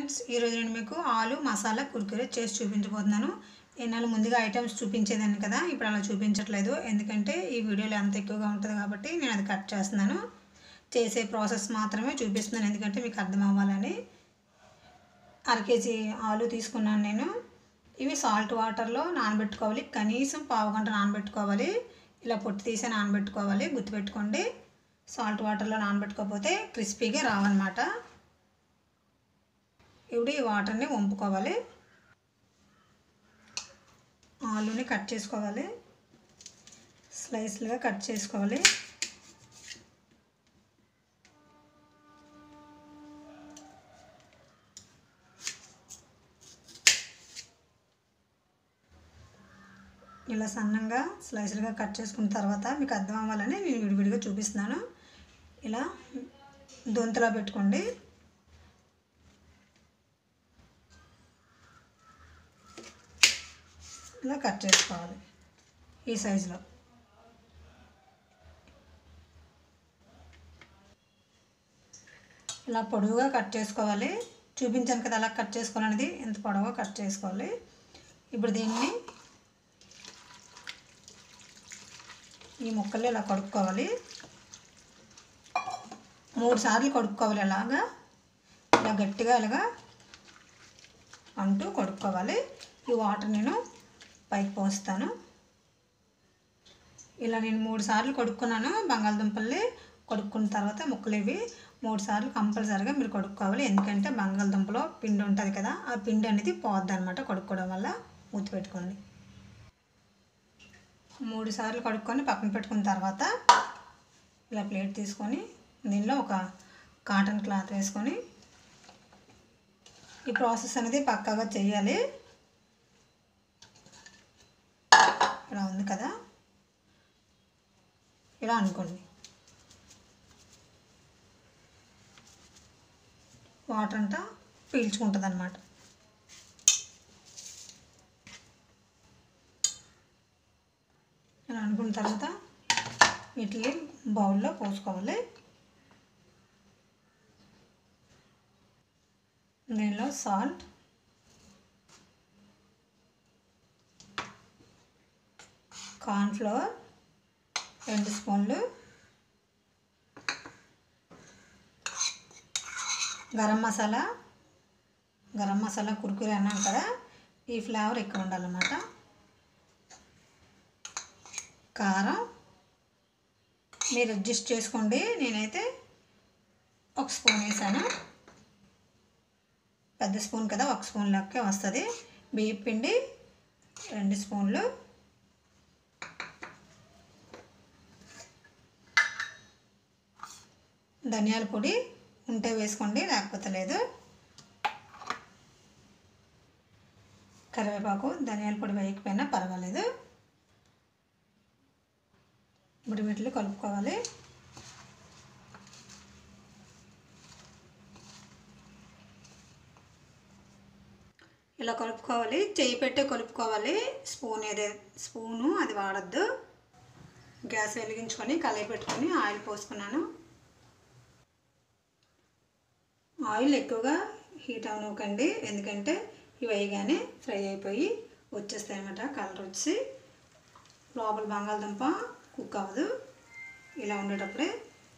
friends ఈరోజు నేను మీకు ఆలు మసాలా కుర్కురే చేసి చూపించబోతున్నాను ఎన్నాళ్ళు ముందుగా ఐటమ్స్ చూపించేదాన్ని కదా ఇప్పుడు అలా చూపించట్లేదు ఎందుకంటే ఈ వీడియోలో అంత ఎక్కువగా ఉంటుంది కాబట్టి నేను అది కట్ చేస్తున్నాను చేసే ప్రాసెస్ మాత్రమే చూపిస్తున్నాను ఎందుకంటే మీకు అర్థం అవ్వాలని అర కేజీ ఆలు తీసుకున్నాను నేను ఇవి సాల్ట్ వాటర్లో నానబెట్టుకోవాలి కనీసం పావు గంట నానబెట్టుకోవాలి ఇలా పొట్టు తీసి నానబెట్టుకోవాలి గుర్తుపెట్టుకోండి సాల్ట్ వాటర్లో నానబెట్టుకోకపోతే క్రిస్పీగా రావన్నమాట ఇప్పుడు ఈ వాటర్ని వంపుకోవాలి ఆలుని కట్ చేసుకోవాలి స్లైస్లుగా కట్ చేసుకోవాలి ఇలా సన్నంగా స్లైస్లుగా కట్ చేసుకున్న తర్వాత మీకు అర్థం అవ్వాలని నేను విడివిడిగా చూపిస్తున్నాను ఇలా దొంతలా పెట్టుకోండి ఇలా కట్ చేసుకోవాలి ఈ సైజులో ఇలా పొడవుగా కట్ చేసుకోవాలి చూపించాను కదా అలా కట్ చేసుకోవాలనేది ఎంత పొడవుగా కట్ చేసుకోవాలి ఇప్పుడు దీన్ని ఈ ముక్కలు ఇలా కడుక్కోవాలి మూడు సార్లు కడుక్కోవాలి అలాగా ఇలా గట్టిగా ఇలాగా అంటూ కడుక్కోవాలి ఈ వాటర్ నేను పైకి పోస్తాను ఇలా నేను మూడు సార్లు కడుక్కున్నాను బంగాళదుంపల్ని కడుక్కున్న తర్వాత ముక్కలు ఇవి మూడు సార్లు కంపల్సరీగా మీరు కడుక్కోవాలి ఎందుకంటే బంగాళదుంపలో పిండి ఉంటుంది కదా ఆ పిండి అనేది పోద్ది అనమాట కడుక్కోవడం వల్ల మూతి పెట్టుకోండి మూడు సార్లు కడుక్కొని పక్కన పెట్టుకున్న తర్వాత ఇలా ప్లేట్ తీసుకొని దీనిలో ఒక కాటన్ క్లాత్ వేసుకొని ఈ ప్రాసెస్ అనేది పక్కాగా చేయాలి ఇలా ఉంది కదా ఇలా అనుకోండి వాటర్ అంతా పీల్చుకుంటుంది అనమాట ఇలా అనుకున్న తర్వాత వీటిని బౌల్లో పోసుకోవాలి దీనిలో సాల్ట్ కార్న్ఫ్లవర్ రెండు స్పూన్లు గరం మసాలా గరం మసాలా కురుకురే అన్నాను కదా ఈ ఫ్లేవర్ ఎక్కువ ఉండాలన్నమాట కారం మీరు అడ్జస్ట్ చేసుకోండి నేనైతే ఒక స్పూన్ వేసాను పెద్ద స్పూన్ కదా ఒక స్పూన్ లెక్కే వస్తుంది బియ్యం పిండి రెండు స్పూన్లు ధనియాల పొడి ఉంటే వేసుకోండి లేకపోతే లేదు కరివేపాకు ధనియాల పొడి వేయకపోయినా పర్వాలేదు ఇప్పుడు వీటిని కలుపుకోవాలి ఇలా కలుపుకోవాలి చేయి పెట్టే కలుపుకోవాలి స్పూన్ ఏదే స్పూను అది వాడద్దు గ్యాస్ వెలిగించుకొని కలయి పెట్టుకొని ఆయిల్ పోసుకున్నాను ఆయిల్ ఎక్కువగా హీట్ అవనివ్వకండి ఎందుకంటే ఇవి వేయగానే ఫ్రై అయిపోయి వచ్చేస్తాయి అన్నమాట కలర్ వచ్చి లోపల బంగాళదుంప కుక్ అవ్వదు ఇలా ఉండేటప్పుడే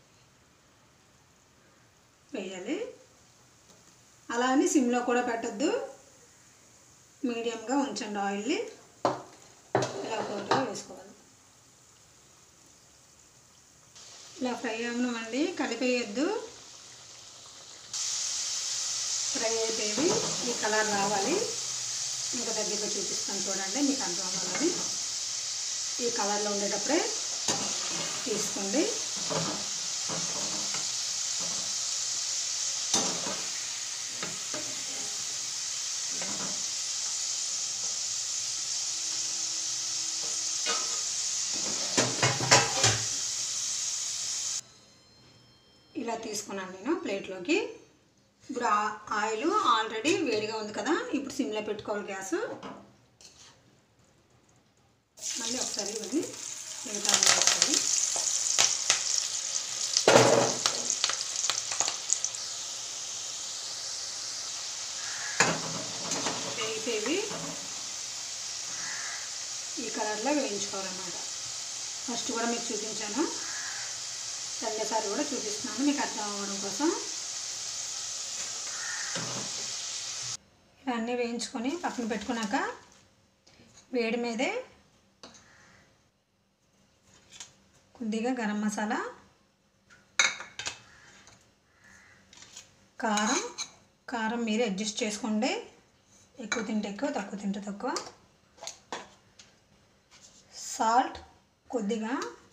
వేయాలి అలా అని సిమ్లో కూడా పెట్టద్దు మీడియంగా ఉంచండి ఆయిల్ని ఇలా ఒకటిగా వేసుకోవాలి ఇలా ఫ్రై అవ్వమండి కలిపేయద్దు ఫ్రై అయిపోయి ఈ కలర్ రావాలి ఇంకా దగ్గరగా చూపిస్తాను చూడండి మీకు అర్థం అవ్వాలని ఈ కలర్లో ఉండేటప్పుడే తీసుకోండి ఇలా తీసుకున్నాను నేను ప్లేట్లోకి ఇప్పుడు ఆయిల్ ఆల్రెడీ వేడిగా ఉంది కదా ఇప్పుడు సిమ్లో పెట్టుకోవాలి గ్యాస్ మళ్ళీ ఒకసారి ఇవన్నీ మిగతా వేసుకోవాలి వేగిపోయి ఈ కలర్లో వేయించుకోవాలన్నమాట ఫస్ట్ కూడా మీకు చూపించాను రెండోసారి కూడా చూపిస్తున్నాను మీకు అర్థం అవ్వడం కోసం ఇవన్నీ వేయించుకొని పక్కన పెట్టుకున్నాక వేడి మీదే కొద్దిగా గరం మసాలా కారం కారం మీరు అడ్జస్ట్ చేసుకోండి ఎక్కువ తింటే ఎక్కువ తక్కువ తింటే తక్కువ సాల్ట్ కొద్దిగా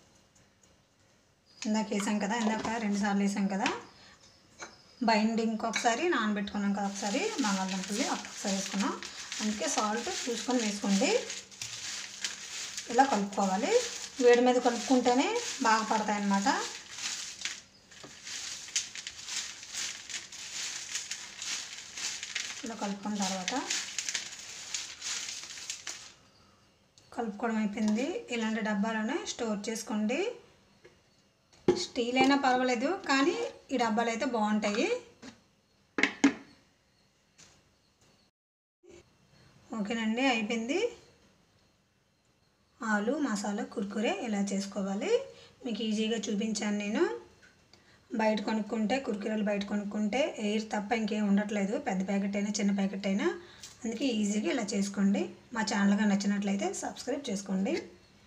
ఇందాక వేసాం కదా ఇందాక రెండు సార్లు వేసాం కదా బైండింగ్ ఒకసారి నానబెట్టుకున్నాం కదా ఒకసారి బంగాళదుంపల్ని ఒకసారి వేసుకున్నాం అందుకే సాల్ట్ చూసుకొని వేసుకోండి ఇలా కలుపుకోవాలి వేడి మీద కలుపుకుంటేనే బాగా పడతాయి అన్నమాట ఇలా కలుపుకున్న తర్వాత కలుపుకోవడం అయిపోయింది ఇలాంటి డబ్బాలోనే స్టోర్ చేసుకోండి స్టీల్ అయినా పర్వాలేదు కానీ ఈ డబ్బాలు అయితే బాగుంటాయి ఓకేనండి అయిపోయింది ఆలు మసాలా కుర్కురే ఇలా చేసుకోవాలి మీకు ఈజీగా చూపించాను నేను బయట కొనుక్కుంటే కుర్కురేలు బయట కొనుక్కుంటే ఎయిర్ తప్ప ఇంకేం ఉండట్లేదు పెద్ద ప్యాకెట్ అయినా చిన్న ప్యాకెట్ అయినా అందుకే ఈజీగా ఇలా చేసుకోండి మా ఛానల్గా నచ్చినట్లయితే సబ్స్క్రైబ్ చేసుకోండి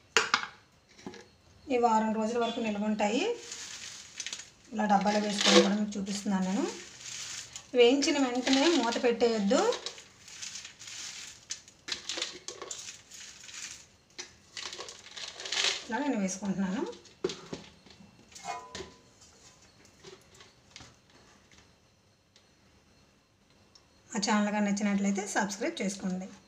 ఈ వారం రోజుల వరకు నిల్వ ఉంటాయి ఇలా డబ్బాలో వేసుకొని కూడా మీకు చూపిస్తున్నాను నేను వేయించిన వెంటనే మూత పెట్టేయొద్దు ఇలా నేను వేసుకుంటున్నాను మా ఛానల్గా నచ్చినట్లయితే సబ్స్క్రైబ్ చేసుకోండి